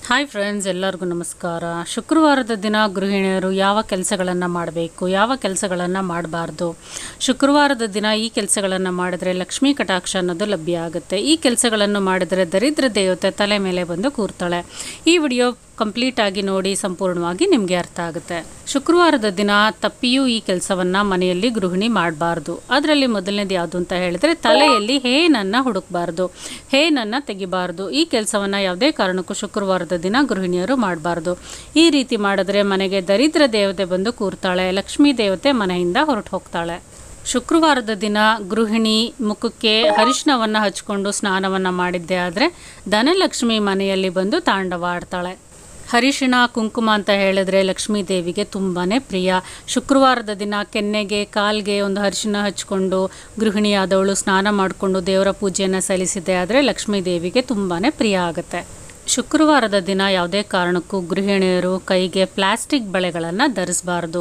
hi friends ಎಲ್ಲರಿಗೂ ನಮಸ್ಕಾರ ಶುಕ್ರವಾರದ ದಿನ ಗೃಹಿಣಿಯರು ಯಾವ ಕೆಲಸಗಳನ್ನು ಮಾಡಬೇಕು ಯಾವ ಕೆಲಸಗಳನ್ನು ಮಾಡಬಾರ್ದು ಶುಕ್ರವಾರದ ದಿನ ಈ ಕೆಲಸಗಳನ್ನು ಮಾಡಿದರೆ ಲಕ್ಷ್ಮೀ ಕಟಾಕ್ಷ ಅನ್ನೋದು ಲಭ್ಯ ಆಗುತ್ತೆ ಈ ಕೆಲಸಗಳನ್ನು ಮಾಡಿದರೆ ದರಿದ್ರ ದೇವತೆ ತಲೆ ಮೇಲೆ ಬಂದು ಕೂರ್ತಾಳೆ ಈ ವಿಡಿಯೋ ಕಂಪ್ಲೀಟ್ ಆಗಿ ನೋಡಿ ಸಂಪೂರ್ಣವಾಗಿ ನಿಮಗೆ ಅರ್ಥ ಆಗುತ್ತೆ ಶುಕ್ರವಾರದ ದಿನ ತಪ್ಪಿಯೂ ಈ ಕೆಲಸವನ್ನು ಮನೆಯಲ್ಲಿ ಗೃಹಿಣಿ ಮಾಡಬಾರ್ದು ಅದರಲ್ಲಿ ಮೊದಲನೇದು ಯಾವುದು ಅಂತ ಹೇಳಿದ್ರೆ ತಲೆಯಲ್ಲಿ ಹೇನನ್ನು ಹುಡುಕಬಾರ್ದು ಹೇನನ್ನು ತೆಗಿಬಾರ್ದು ಈ ಕೆಲಸವನ್ನು ಯಾವುದೇ ಕಾರಣಕ್ಕೂ ಶುಕ್ರವಾರದ ದಿನ ಗೃಹಿಣಿಯರು ಮಾಡಬಾರ್ದು ಈ ರೀತಿ ಮಾಡಿದ್ರೆ ಮನೆಗೆ ದರಿದ್ರ ದೇವತೆ ಬಂದು ಕೂರ್ತಾಳೆ ಲಕ್ಷ್ಮೀ ದೇವತೆ ಮನೆಯಿಂದ ಹೊರಟು ಹೋಗ್ತಾಳೆ ಶುಕ್ರವಾರದ ದಿನ ಗೃಹಿಣಿ ಮುಖಕ್ಕೆ ಅರಿಶಿನವನ್ನು ಹಚ್ಕೊಂಡು ಸ್ನಾನವನ್ನು ಮಾಡಿದ್ದೆ ಆದರೆ ಧನಲಕ್ಷ್ಮಿ ಮನೆಯಲ್ಲಿ ಬಂದು ತಾಂಡವಾಡ್ತಾಳೆ ಹರಿಶಿಣ ಕುಂಕುಮ ಅಂತ ಹೇಳಿದ್ರೆ ಲಕ್ಷ್ಮೀ ದೇವಿಗೆ ತುಂಬಾ ಪ್ರಿಯ ಶುಕ್ರವಾರದ ದಿನ ಕೆನ್ನೆಗೆ ಕಾಲ್ಗೆ ಒಂದು ಅರಿಶಿಣ ಹಚ್ಕೊಂಡು ಗೃಹಿಣಿಯಾದವಳು ಸ್ನಾನ ಮಾಡಿಕೊಂಡು ದೇವರ ಪೂಜೆಯನ್ನು ಸಲ್ಲಿಸಿದೆ ಆದರೆ ಲಕ್ಷ್ಮೀ ದೇವಿಗೆ ತುಂಬಾ ಪ್ರಿಯ ಆಗುತ್ತೆ ಶುಕ್ರವಾರದ ದಿನ ಯಾವುದೇ ಕಾರಣಕ್ಕೂ ಗೃಹಿಣಿಯರು ಕೈಗೆ ಪ್ಲಾಸ್ಟಿಕ್ ಬಳೆಗಳನ್ನು ಧರಿಸಬಾರ್ದು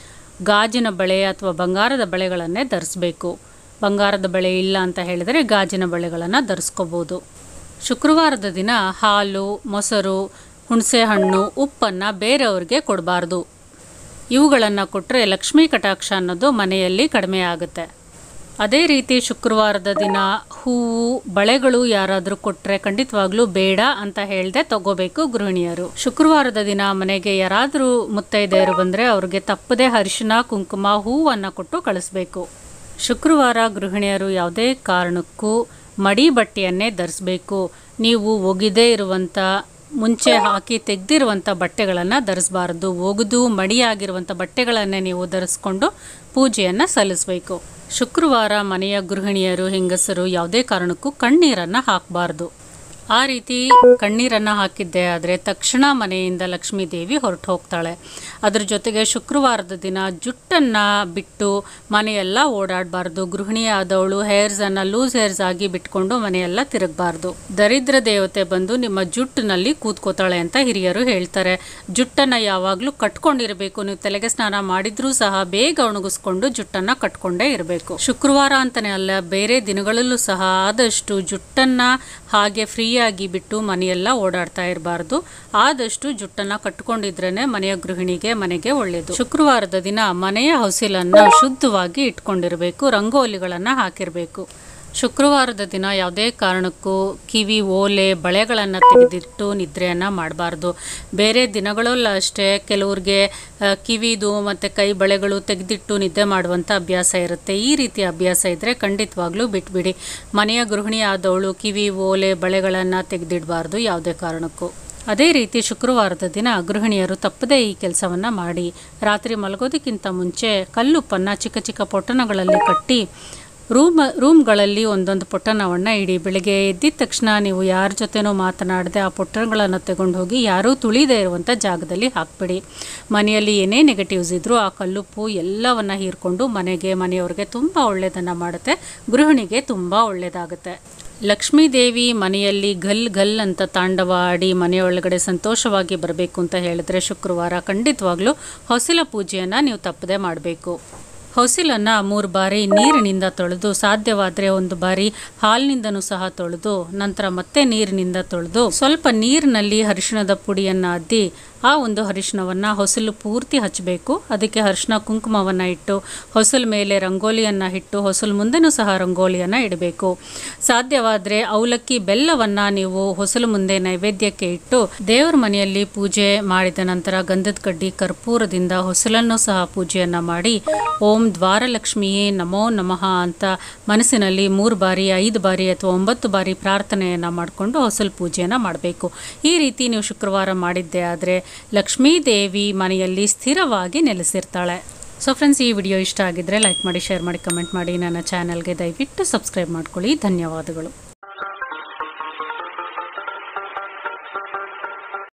ಗಾಜಿನ ಬಳೆ ಅಥವಾ ಬಂಗಾರದ ಬಳೆಗಳನ್ನೇ ಧರಿಸ್ಬೇಕು ಬಂಗಾರದ ಬಳೆ ಇಲ್ಲ ಅಂತ ಹೇಳಿದರೆ ಗಾಜಿನ ಬಳೆಗಳನ್ನು ಧರಿಸ್ಕೋಬೋದು ಶುಕ್ರವಾರದ ದಿನ ಹಾಲು ಮೊಸರು ಹುಣಸೆ ಹಣ್ಣು ಉಪ್ಪನ್ನು ಬೇರೆಯವ್ರಿಗೆ ಕೊಡಬಾರ್ದು ಇವುಗಳನ್ನು ಕೊಟ್ಟರೆ ಲಕ್ಷ್ಮೀ ಕಟಾಕ್ಷ ಅನ್ನೋದು ಮನೆಯಲ್ಲಿ ಕಡಿಮೆ ಆಗುತ್ತೆ ಅದೇ ರೀತಿ ಶುಕ್ರವಾರದ ದಿನ ಹೂವು ಬಳೆಗಳು ಯಾರಾದರೂ ಕೊಟ್ಟರೆ ಖಂಡಿತವಾಗ್ಲೂ ಬೇಡ ಅಂತ ಹೇಳ್ದೆ ತಗೋಬೇಕು ಗೃಹಿಣಿಯರು ಶುಕ್ರವಾರದ ದಿನ ಮನೆಗೆ ಯಾರಾದರೂ ಮುತ್ತೈದೆಯರು ಬಂದರೆ ಅವ್ರಿಗೆ ತಪ್ಪದೆ ಅರಿಶಿನ ಕುಂಕುಮ ಹೂವನ್ನು ಕೊಟ್ಟು ಕಳಿಸ್ಬೇಕು ಶುಕ್ರವಾರ ಗೃಹಿಣಿಯರು ಯಾವುದೇ ಕಾರಣಕ್ಕೂ ಮಡಿ ಬಟ್ಟೆಯನ್ನೇ ಧರಿಸ್ಬೇಕು ನೀವು ಒಗಿದೇ ಇರುವಂಥ ಮುಂಚೆ ಹಾಕಿ ತೆಗೆದಿರುವಂಥ ಬಟ್ಟೆಗಳನ್ನು ಧರಿಸಬಾರ್ದು ಒಗೆದು ಮಡಿಯಾಗಿರುವಂಥ ಬಟ್ಟೆಗಳನ್ನೇ ನೀವು ಧರಿಸ್ಕೊಂಡು ಪೂಜೆಯನ್ನು ಸಲ್ಲಿಸಬೇಕು ಶುಕ್ರವಾರ ಮನೆಯ ಗೃಹಿಣಿಯರು ಹೆಂಗಸರು ಯಾವುದೇ ಕಾರಣಕ್ಕೂ ಕಣ್ಣೀರನ್ನು ಹಾಕಬಾರ್ದು ಆ ರೀತಿ ಕಣ್ಣೀರನ್ನು ಹಾಕಿದ್ದೆ ಆದರೆ ತಕ್ಷಣ ಮನೆಯಿಂದ ಲಕ್ಷ್ಮೀ ದೇವಿ ಹೊರಟು ಹೋಗ್ತಾಳೆ ಅದ್ರ ಜೊತೆಗೆ ಶುಕ್ರವಾರದ ದಿನ ಜುಟ್ಟನ್ನು ಬಿಟ್ಟು ಮನೆಯೆಲ್ಲ ಓಡಾಡಬಾರ್ದು ಗೃಹಿಣಿಯಾದವಳು ಹೇರ್ಸನ್ನು ಲೂಸ್ ಹೇರ್ಸ್ ಆಗಿ ಬಿಟ್ಕೊಂಡು ಮನೆಯೆಲ್ಲ ತಿರುಗಬಾರ್ದು ದರಿದ್ರ ದೇವತೆ ಬಂದು ನಿಮ್ಮ ಜುಟ್ಟಿನಲ್ಲಿ ಕೂತ್ಕೋತಾಳೆ ಅಂತ ಹಿರಿಯರು ಹೇಳ್ತಾರೆ ಜುಟ್ಟನ್ನು ಯಾವಾಗಲೂ ಕಟ್ಕೊಂಡಿರಬೇಕು ನೀವು ತಲೆಗೆ ಸ್ನಾನ ಮಾಡಿದ್ರೂ ಸಹ ಬೇಗ ಒಣಗಿಸ್ಕೊಂಡು ಜುಟ್ಟನ್ನು ಕಟ್ಕೊಂಡೇ ಇರಬೇಕು ಶುಕ್ರವಾರ ಅಂತಲೇ ಅಲ್ಲ ಬೇರೆ ದಿನಗಳಲ್ಲೂ ಸಹ ಆದಷ್ಟು ಜುಟ್ಟನ್ನು ಹಾಗೆ ಫ್ರೀಯಾಗಿ ಬಿಟ್ಟು ಮನೆಯೆಲ್ಲ ಓಡಾಡ್ತಾ ಇರಬಾರ್ದು ಆದಷ್ಟು ಜುಟ್ಟನ್ನು ಕಟ್ಕೊಂಡಿದ್ರೇ ಮನೆಯ ಗೃಹಿಣಿಗೆ ಮನೆಗೆ ಒಳ್ಳೆಯದು ಶುಕ್ರವಾರದ ದಿನ ಮನೆಯ ಹೊಸಿಲನ್ನು ಶುದ್ಧವಾಗಿ ಇಟ್ಕೊಂಡಿರಬೇಕು ರಂಗೋಲಿಗಳನ್ನು ಹಾಕಿರಬೇಕು ಶುಕ್ರವಾರದ ದಿನ ಯಾವುದೇ ಕಾರಣಕ್ಕೂ ಕಿವಿ ಓಲೆ ಬಳೆಗಳನ್ನು ತೆಗೆದಿಟ್ಟು ನಿದ್ರೆಯನ್ನು ಮಾಡಬಾರ್ದು ಬೇರೆ ದಿನಗಳಲ್ಲ ಅಷ್ಟೇ ಕೆಲವ್ರಿಗೆ ಆ, ಕಿವಿದು ಮತ್ತು ಕೈ ಬಳೆಗಳು ತೆಗೆದಿಟ್ಟು ನಿದ್ದೆ ಮಾಡುವಂಥ ಅಭ್ಯಾಸ ಇರುತ್ತೆ ಈ ರೀತಿ ಅಭ್ಯಾಸ ಇದ್ದರೆ ಖಂಡಿತವಾಗ್ಲೂ ಬಿಟ್ಬಿಡಿ ಮನೆಯ ಗೃಹಿಣಿ ಆದವಳು ಕಿವಿ ಓಲೆ ಬಳೆಗಳನ್ನು ತೆಗೆದಿಡಬಾರ್ದು ಯಾವುದೇ ಕಾರಣಕ್ಕೂ ಅದೇ ರೀತಿ ಶುಕ್ರವಾರದ ದಿನ ಗೃಹಿಣಿಯರು ತಪ್ಪದೇ ಈ ಕೆಲಸವನ್ನು ಮಾಡಿ ರಾತ್ರಿ ಮಲಗೋದಕ್ಕಿಂತ ಮುಂಚೆ ಕಲ್ಲುಪ್ಪನ್ನು ಚಿಕ್ಕ ಚಿಕ್ಕ ಪೊಟ್ಟಣಗಳಲ್ಲಿ ಕಟ್ಟಿ ರೂಮ್ ರೂಮ್ಗಳಲ್ಲಿ ಒಂದೊಂದು ಪೊಟ್ಟಣವನ್ನು ಇಡಿ ಬೆಳಿಗ್ಗೆ ಎದ್ದಿದ ತಕ್ಷಣ ನೀವು ಯಾರ ಜೊತೆನೂ ಮಾತನಾಡದೆ ಆ ಪೊಟ್ಟಣಗಳನ್ನು ತಗೊಂಡು ಹೋಗಿ ಯಾರೂ ತುಳಿದೇ ಇರುವಂಥ ಜಾಗದಲ್ಲಿ ಹಾಕ್ಬಿಡಿ ಮನೆಯಲ್ಲಿ ಏನೇ ನೆಗೆಟಿವ್ಸ್ ಇದ್ದರೂ ಆ ಕಲ್ಲುಪ್ಪು ಎಲ್ಲವನ್ನು ಹೀರ್ಕೊಂಡು ಮನೆಗೆ ಮನೆಯವ್ರಿಗೆ ತುಂಬ ಒಳ್ಳೆಯದನ್ನು ಮಾಡುತ್ತೆ ಗೃಹಿಣಿಗೆ ತುಂಬ ಒಳ್ಳೆಯದಾಗುತ್ತೆ ಲಕ್ಷ್ಮೀ ದೇವಿ ಮನೆಯಲ್ಲಿ ಗಲ್ ಗಲ್ ಅಂತ ತಾಂಡವ ಆಡಿ ಮನೆಯೊಳಗಡೆ ಸಂತೋಷವಾಗಿ ಬರಬೇಕು ಅಂತ ಹೇಳಿದ್ರೆ ಶುಕ್ರವಾರ ಖಂಡಿತವಾಗ್ಲೂ ಹೊಸಿಲ ಪೂಜೆಯನ್ನು ನೀವು ತಪ್ಪದೆ ಮಾಡಬೇಕು ಹೊಸಿಲನ್ನು ಮೂರು ಬಾರಿ ನೀರಿನಿಂದ ತೊಳೆದು ಸಾಧ್ಯವಾದರೆ ಒಂದು ಬಾರಿ ಹಾಲಿನಿಂದನೂ ಸಹ ತೊಳೆದು ನಂತರ ಮತ್ತೆ ನೀರಿನಿಂದ ತೊಳೆದು ಸ್ವಲ್ಪ ನೀರಿನಲ್ಲಿ ಅರಿಶಿಣದ ಪುಡಿಯನ್ನು ಅದ್ದಿ ಆ ಒಂದು ಅರಿಶಿಣವನ್ನು ಹೊಸಲು ಪೂರ್ತಿ ಹಚ್ಚಬೇಕು ಅದಕ್ಕೆ ಅರಿಶಿಣ ಕುಂಕುಮವನ್ನು ಇಟ್ಟು ಹೊಸಲು ಮೇಲೆ ರಂಗೋಲಿಯನ್ನು ಇಟ್ಟು ಹೊಸಲು ಮುಂದೆನೂ ಸಹ ರಂಗೋಲಿಯನ್ನು ಇಡಬೇಕು ಸಾಧ್ಯವಾದರೆ ಅವಲಕ್ಕಿ ಬೆಲ್ಲವನ್ನು ನೀವು ಹೊಸಲು ಮುಂದೆ ನೈವೇದ್ಯಕ್ಕೆ ಇಟ್ಟು ದೇವರ ಮನೆಯಲ್ಲಿ ಪೂಜೆ ಮಾಡಿದ ನಂತರ ಗಂಧದ ಕಡ್ಡಿ ಕರ್ಪೂರದಿಂದ ಹೊಸಲನ್ನು ಸಹ ಪೂಜೆಯನ್ನು ಮಾಡಿ ಓಂ ದ್ವಾರಲಕ್ಷ್ಮಿಯೇ ನಮೋ ನಮಃ ಅಂತ ಮನಸ್ಸಿನಲ್ಲಿ ಮೂರು ಬಾರಿ ಐದು ಬಾರಿ ಅಥವಾ ಒಂಬತ್ತು ಬಾರಿ ಪ್ರಾರ್ಥನೆಯನ್ನು ಮಾಡಿಕೊಂಡು ಹೊಸಲು ಪೂಜೆಯನ್ನು ಮಾಡಬೇಕು ಈ ರೀತಿ ನೀವು ಶುಕ್ರವಾರ ಮಾಡಿದ್ದೆ ಆದರೆ ಲಕ್ಷ್ಮೀ ದೇವಿ ಮನೆಯಲ್ಲಿ ಸ್ಥಿರವಾಗಿ ನೆಲೆಸಿರ್ತಾಳೆ ಸೊ ಫ್ರೆಂಡ್ಸ್ ಈ ವಿಡಿಯೋ ಇಷ್ಟ ಆಗಿದ್ದರೆ ಲೈಕ್ ಮಾಡಿ ಶೇರ್ ಮಾಡಿ ಕಮೆಂಟ್ ಮಾಡಿ ನನ್ನ ಚಾನಲ್ಗೆ ದಯವಿಟ್ಟು ಸಬ್ಸ್ಕ್ರೈಬ್ ಮಾಡ್ಕೊಳ್ಳಿ ಧನ್ಯವಾದಗಳು